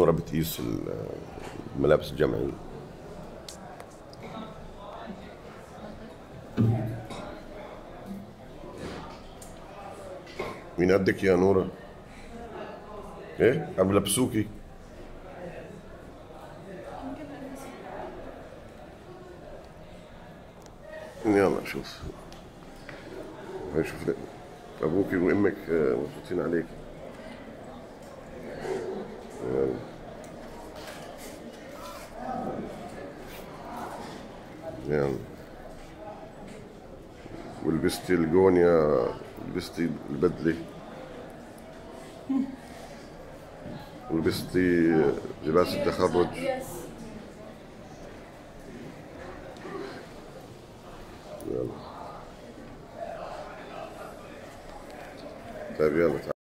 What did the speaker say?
نوره بتقيس الملابس الجامعيه مين قدك يا نوره ايه عم بلبسوكي يلا شوف هاي شوف لك ابوك وامك آه، مبسوطين عليك يلا يلا ولبستي الجونيا لبستي البدلة ولبستي لباس التخرج Yes. يلا طيب يلا تعال